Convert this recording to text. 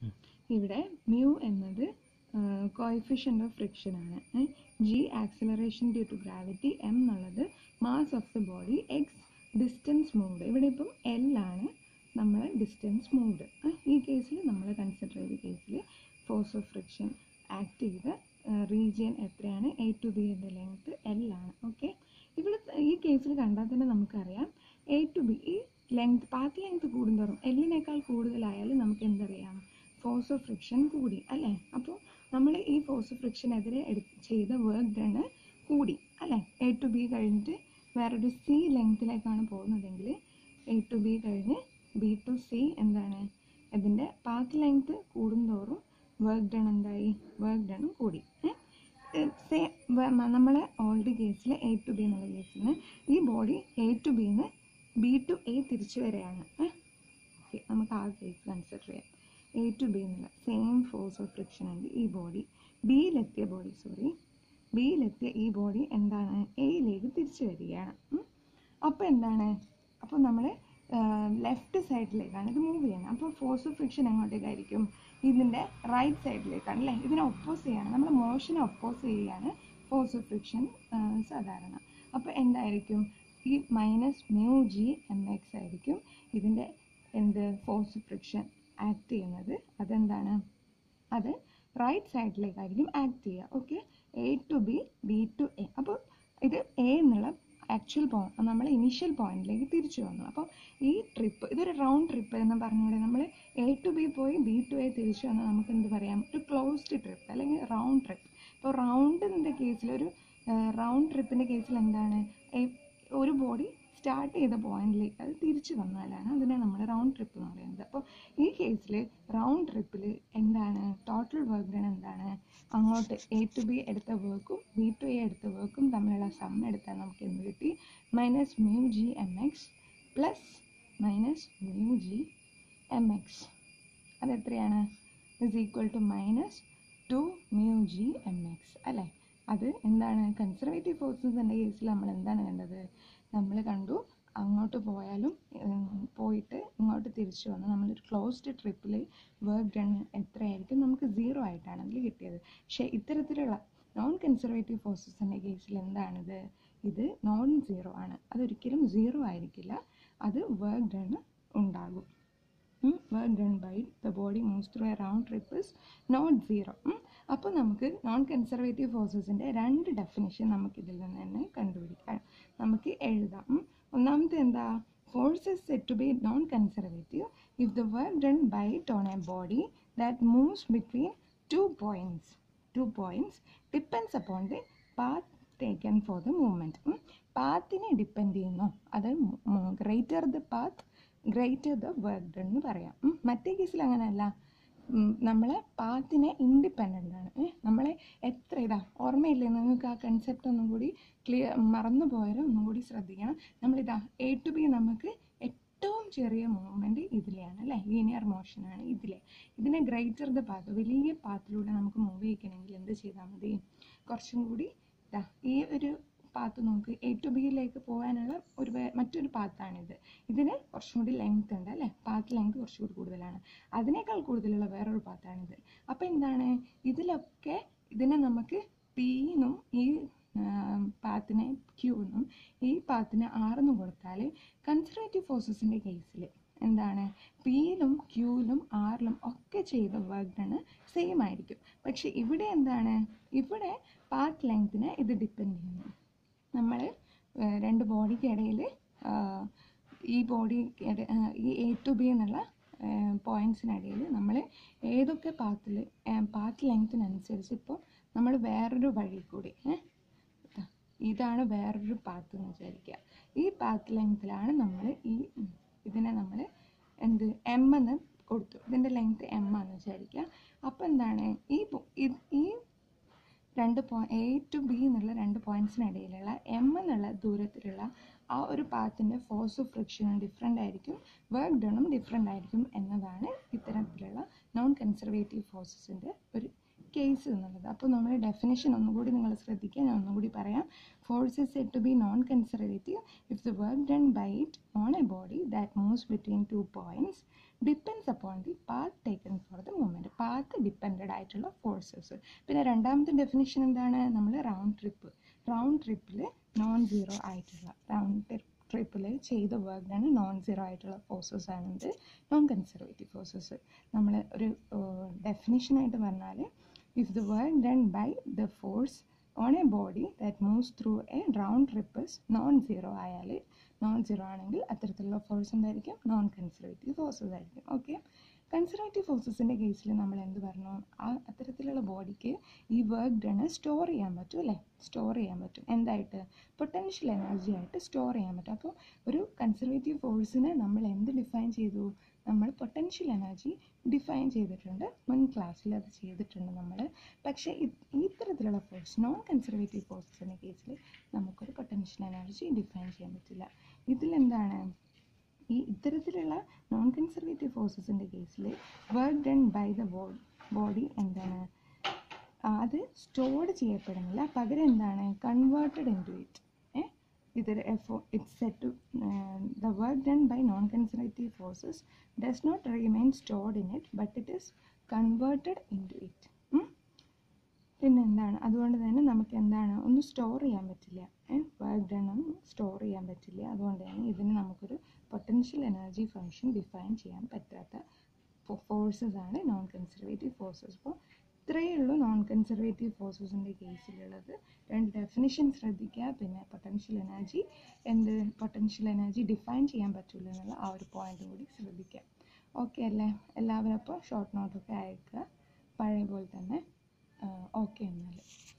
ഇവിടെ മ്യൂ എന്നത് coefficient of friction ആണ് G acceleration due to gravity M എന്നുള്ളത് mass of the body X distance moved ഇവിടെ ഇപ്പം എൽ ആണ് നമ്മൾ ഡിസ്റ്റൻസ് മൂവ്ഡ് ഈ കേസിൽ നമ്മൾ കൺസിഡർ ചെയ്ത കേസിൽ ഫോഴ്സ് ഓഫ് ഫ്രിക്ഷൻ ആക്ട് ചെയ്ത റീജിയൻ എത്രയാണ് എ ടു ബിയുടെ ലെങ്ത് എൽ ആണ് ഓക്കെ ഇവിടെ ഈ കേസിൽ കണ്ടാൽ തന്നെ നമുക്കറിയാം എ ടു ബി ഈ ലെങ്ത് പാത്ത് ലെങ്ത് കൂടുന്തോറും എല്ലിനേക്കാൾ കൂടുതലായാലും നമുക്ക് എന്തറിയാം ഫോഴ്സ് ഓഫ് ഫ്രിക്ഷൻ കൂടി അല്ലേ അപ്പോൾ നമ്മൾ ഈ ഫോഴ്സ് ഓഫ് ഫ്രിക്ഷനെതിരെ എടു ചെയ്ത വർക്ക് ഡണ് കൂടി അല്ലേ എ ടു ബി കഴിഞ്ഞിട്ട് വേറൊരു സി ലെങ്ത്തിലേക്കാണ് പോകുന്നതെങ്കിൽ എ ടു ബി കഴിഞ്ഞ് ബി ടു സി എന്താണ് ഇതിൻ്റെ പാത്ത് ലെങ്ത് കൂടുന്തോറും വർക്ക് ഡൺ എന്തായി വർക്ക് ഡൺ കൂടി നമ്മളെ ഓൾഡ് കേസിൽ എ ടു ബി എന്നുള്ള കേസിൽ ഈ ബോഡി എ ടു ബിന്ന് ബി ടു എ തിരിച്ചു വരെയാണ് ഓക്കെ നമുക്ക് ആ കേസ് കൺസിഡർ ചെയ്യാം എ ടു ബി എന്നുള്ള സെയിം ഫോഴ്സ് ഓഫ് ഫ്രിക്ഷൻ ഉണ്ട് ഈ ബോഡി ബിയിലെത്തിയ ബോഡി സോറി ബിയിലെത്തിയ ഈ ബോഡി എന്താണ് എയിലേക്ക് തിരിച്ചു വരികയാണ് അപ്പോൾ എന്താണ് അപ്പോൾ നമ്മൾ ലെഫ്റ്റ് സൈഡിലേക്കാണ് ഇത് മൂവ് ചെയ്യുന്നത് അപ്പോൾ ഫോഴ്സ് ഓഫ് ഫ്രിക്ഷൻ എങ്ങോട്ടേക്കായിരിക്കും ഇതിൻ്റെ റൈറ്റ് സൈഡിലേക്കാണ് അല്ലേ ഇതിനെ ഒപ്പോസ് ചെയ്യാണ് നമ്മൾ മോഷനെ ഒപ്പോസ് ചെയ്യുകയാണ് ഫോഴ്സ് ഓഫ് ഫ്രിക്ഷൻ സാധാരണ അപ്പോൾ എന്തായിരിക്കും ഈ minus mu G M X ആയിരിക്കും ഇതിൻ്റെ എന്ത് ഫോഴ്സ് ഓഫ് ഫ്രിക്ഷൻ ആക്ട് ചെയ്യുന്നത് അതെന്താണ് അത് റൈറ്റ് സൈഡിലേക്കായിരിക്കും ആക്ട് ചെയ്യുക okay A to B B to A അപ്പോൾ ഇത് എ എന്നുള്ള ആക്ച്വൽ പോയിന്റ് നമ്മൾ ഇനീഷ്യൽ പോയിന്റിലേക്ക് തിരിച്ചു വന്നു അപ്പോൾ ഈ ട്രിപ്പ് ഇതൊരു റൗണ്ട് ട്രിപ്പ് എന്ന് പറഞ്ഞുകൂടെ നമ്മൾ എ ടു ബി പോയി ബി ടു എ തിരിച്ചു വന്നാൽ നമുക്ക് എന്ത് പറയാം ഒരു ക്ലോസ്ഡ് ട്രിപ്പ് അല്ലെങ്കിൽ റൗണ്ട് ട്രിപ്പ് ഇപ്പോൾ റൗണ്ടിൻ്റെ കേസിൽ ഒരു റൗണ്ട് ട്രിപ്പിൻ്റെ കേസിൽ എന്താണ് ഒരു ബോഡി സ്റ്റാർട്ട് ചെയ്ത പോയിന്റിലേക്ക് അത് തിരിച്ചു വന്നാലാണ് അതിനെ നമ്മൾ റൗണ്ട് ട്രിപ്പ് എന്ന് പറയുന്നത് അപ്പോൾ ഈ കേസിൽ റൗണ്ട് ട്രിപ്പിൽ എന്താണ് ടോട്ടൽ വർക്ക് ഡൺ എന്താണ് അങ്ങോട്ട് എ ടു ബി എടുത്ത വർക്കും ബി ടു എ എടുത്ത വർക്കും തമ്മിലുള്ള സം എടുത്താൽ നമുക്ക് എന്ത് കിട്ടി minus mu G M X plus minus mu G M X അതെത്രയാണ് is equal to minus two mu G M X അല്ലേ അത് എന്താണ് കൺസർവേറ്റീവ് ഫോഴ്സസിൻ്റെ കേസിൽ നമ്മൾ എന്താണ് കണ്ടത് നമ്മൾ കണ്ടു അങ്ങോട്ട് പോയാലും പോയിട്ട് ഇങ്ങോട്ട് തിരിച്ചു വന്നു നമ്മളൊരു ക്ലോസ്ഡ് ട്രിപ്പിൽ വർക്ക് ഡൺ എത്രയായിരിക്കും നമുക്ക് സീറോ ആയിട്ടാണ് അതിൽ കിട്ടിയത് പക്ഷേ ഇത്തരത്തിലുള്ള നോൺ കൺസർവേറ്റീവ് ഫോഴ്സസിൻ്റെ കേസിൽ എന്താണിത് ഇത് നോൺ സീറോ ആണ് അതൊരിക്കലും സീറോ ആയിരിക്കില്ല അത് വർക്ക് ഡൺ ഉണ്ടാകും work done by the body moves through a round trip is not zero അപ്പോൾ നമുക്ക് നോൺ കൺസർവേറ്റീവ് ഫോഴ്സസിൻ്റെ രണ്ട് ഡെഫിനിഷൻ നമുക്ക് ഇതിൽ നിന്ന് തന്നെ കണ്ടുപിടിക്കാം നമുക്ക് എഴുതാം ഒന്നാമത്തെ എന്താ force is set to be non conservative if the work done by it on a body that moves between two points two points depends upon the path taken for the movement പാത്തിനെ depend ചെയ്യുന്നു അത് greater the path greater the work done എന്ന് പറയാം മറ്റേ കേസിൽ അങ്ങനെയല്ല നമ്മളെ പാത്തിനെ independent ആണ് നമ്മളെ എത്ര ഇതാ ഓർമ്മയില്ലേ നിങ്ങൾക്ക് ആ കൺസെപ്റ്റ് ഒന്നും കൂടി ക്ലിയർ മറന്നു പോയാൽ ഒന്നും കൂടി ശ്രദ്ധിക്കണം നമ്മളിതാ എ ടു ബി നമുക്ക് ഏറ്റവും ചെറിയ മൂവ്മെൻറ്റ് ഇതിലെയാണ് അല്ലേ ലീനിയർ മോഷനാണ് ഇതിലെ ഇതിനെ ഗ്രേറ്റർ ദ പാത്ത് വലിയ പാത്തിലൂടെ നമുക്ക് മൂവ് ചെയ്യിക്കണമെങ്കിൽ എന്ത് ചെയ്താൽ മതി കുറച്ചും കൂടി ഇതാ ഈ ഒരു പാത്ത് നോക്ക് എ ടു ബിയിലേക്ക് പോകാനുള്ള ഒരു മറ്റൊരു പാത്താണിത് ഇതിന് കുറച്ചും കൂടി ലെങ്ത് ഉണ്ട് അല്ലേ പാത്ത് ലെങ്ത് കുറച്ചുകൂടി കൂടുതലാണ് അതിനേക്കാൾ കൂടുതലുള്ള വേറൊരു പാത്താണിത് അപ്പോൾ എന്താണ് ഇതിലൊക്കെ ഇതിനെ നമുക്ക് പി എന്നും ഈ പാത്തിനെ ക്യൂ എന്നും ഈ പാത്തിനെ ആറെന്നും കൊടുത്താൽ കൺസർവേറ്റീവ് ഫോഴ്സസിൻ്റെ കേസിൽ എന്താണ് പിയിലും ക്യൂയിലും ആറിലും ഒക്കെ ചെയ്ത വർക്ക് ഡണ് സെയിം ആയിരിക്കും പക്ഷെ ഇവിടെ എന്താണ് ഇവിടെ പാത്ത് ലെങ്തിനെ ഇത് ഡിപ്പെൻഡ് ചെയ്യുന്നു നമ്മൾ രണ്ട് ബോഡിക്ക് ഇടയിൽ ഈ ബോഡി ഈ എ ടു ബി എന്നുള്ള പോയിൻറ്റ്സിനിടയിൽ നമ്മൾ ഏതൊക്കെ പാത്തിൽ പാത്ത് ലെങ്ത്തിനനുസരിച്ച് ഇപ്പോൾ നമ്മൾ വേറൊരു വഴി കൂടി ഇതാണ് വേറൊരു പാത്ത് എന്ന് വിചാരിക്കുക ഈ പാത്ത് ലെങ്ത്തിലാണ് നമ്മൾ ഈ ഇതിനെ നമ്മൾ എന്ത് എം എന്ന് കൊടുത്തു ഇതിൻ്റെ ലെങ്ത്ത് എം ആണെന്ന് വിചാരിക്കുക അപ്പോൾ എന്താണ് ഈ ഈ രണ്ട് പോ എ ടു ബി എന്നുള്ള രണ്ട് പോയിൻറ്റ്സിനിടയിലുള്ള എം എന്നുള്ള ദൂരത്തിലുള്ള ആ ഒരു പാത്തിൻ്റെ ഫോഴ്സ് ഓഫ് ഫ്രിക്ഷനും ഡിഫറെൻ്റ് ആയിരിക്കും വർക്ക് ഡണും ഡിഫറെൻ്റ് ആയിരിക്കും എന്നതാണ് ഇത്തരത്തിലുള്ള നോൺ കൺസർവേറ്റീവ് ഫോഴ്സസിൻ്റെ ഒരു കേസ് എന്നുള്ളത് അപ്പോൾ നമ്മൾ ഡെഫിനേഷൻ ഒന്നുകൂടി നിങ്ങൾ ശ്രദ്ധിക്കുക ഞാൻ ഒന്നുകൂടി പറയാം force is set to be non conservative if the work done by it on a body that moves between two points depends upon the path taken for the movement path depended ആയിട്ടുള്ള forces പിന്നെ രണ്ടാമത്തെ definition എന്താണ് നമ്മൾ round trip round ട്രിപ്പിൽ non zero ആയിട്ടുള്ള round ട്രിപ്പിൽ ചെയ്ത വർക്കാണ് നോൺ സീറോ ആയിട്ടുള്ള ഫോഴ്സസ് ആണത് നോൺ കൺസർവേറ്റീവ് ഫോഴ്സസ് നമ്മൾ ഒരു ഡെഫിനിഷനായിട്ട് പറഞ്ഞാൽ if the work done by the force on a body that moves through a round trip is non zero ആയാൽ നോൺ സീറോ ആണെങ്കിൽ അത്തരത്തിലുള്ള ഫോഴ്സ് എന്തായിരിക്കും നോൺ കൺസർവേറ്റീവ് ഫോഴ്സസ് ആയിരിക്കും ഓക്കെ കൺസർവേറ്റീവ് ഫോഴ്സസിൻ്റെ കേസിൽ നമ്മൾ എന്ത് പറഞ്ഞു ആ അത്തരത്തിലുള്ള ബോഡിക്ക് ഈ വർക്ക് ഡണ് സ്റ്റോർ ചെയ്യാൻ പറ്റും അല്ലേ സ്റ്റോർ ചെയ്യാൻ പറ്റും എന്തായിട്ട് പൊട്ടൻഷ്യൽ എനർജി ആയിട്ട് സ്റ്റോർ ചെയ്യാൻ പറ്റും അപ്പോൾ ഒരു കൺസർവേറ്റീവ് ഫോഴ്സിനെ നമ്മൾ എന്ത് ഡിഫൈൻ ചെയ്തു നമ്മൾ പൊട്ടൻഷ്യൽ എനർജി ഡിഫൈൻ ചെയ്തിട്ടുണ്ട് മുൻ ക്ലാസ്സിൽ അത് ചെയ്തിട്ടുണ്ട് നമ്മൾ പക്ഷേ ഇത് ഇത്തരത്തിലുള്ള ഫോഴ്സ് നോൺ കൺസർവേറ്റീവ് ഫോഴ്സസിൻ്റെ കേസിൽ നമുക്കൊരു പൊട്ടൻഷ്യൽ എനർജി ഡിഫൈൻ ചെയ്യാൻ പറ്റില്ല ഇതിലെന്താണ് ഈ ഇത്തരത്തിലുള്ള നോൺ കൺസർവേറ്റീവ് ഫോഴ്സസിൻ്റെ കേസിൽ work done by the body എന്താണ് അത് സ്റ്റോർഡ് ചെയ്യപ്പെടുന്നില്ല പകരം എന്താണ് കൺവേർട്ടഡ് ഇൻ ടു ഇറ്റ് ഇതൊരു എഫോ it's set to the work done by non conservative forces does not remain stored in it but it is converted into it പിന്നെ എന്താണ് അതുകൊണ്ട് തന്നെ നമുക്ക് എന്താണ് ഒന്നും സ്റ്റോർ ചെയ്യാൻ പറ്റില്ല വർക്ക് ഡൺ ഒന്നും സ്റ്റോർ ചെയ്യാൻ പറ്റില്ല അതുകൊണ്ട് തന്നെ ഇതിന് നമുക്കൊരു പൊട്ടൻഷ്യൽ എനർജി ഫങ്ഷൻ ഡിഫൈൻ ചെയ്യാൻ പറ്റാത്ത ഫോഴ്സസ് ആണ് നോൺ കൺസർവേറ്റീവ് ഫോഴ്സസ് അപ്പോൾ ഇത്രയേ ഉള്ളൂ നോൺ കൺസർവേറ്റീവ് ഫോഴ്സസിൻ്റെ കേസിലുള്ളത് രണ്ട് ഡെഫിനിഷൻ ശ്രദ്ധിക്കുക പിന്നെ പൊട്ടൻഷ്യൽ എനർജി എന്ത് പൊട്ടൻഷ്യൽ എനർജി ഡിഫൈൻ ചെയ്യാൻ പറ്റില്ല എന്നുള്ള ആ ഒരു പോയിന്റ് കൂടി ശ്രദ്ധിക്കുക ഓക്കെ അല്ലേ എല്ലാവരും അപ്പോൾ ഷോർട്ട് നോട്ടൊക്കെ അയക്കുക പഴയ പോലെ തന്നെ ഓക്കെ എന്നാൽ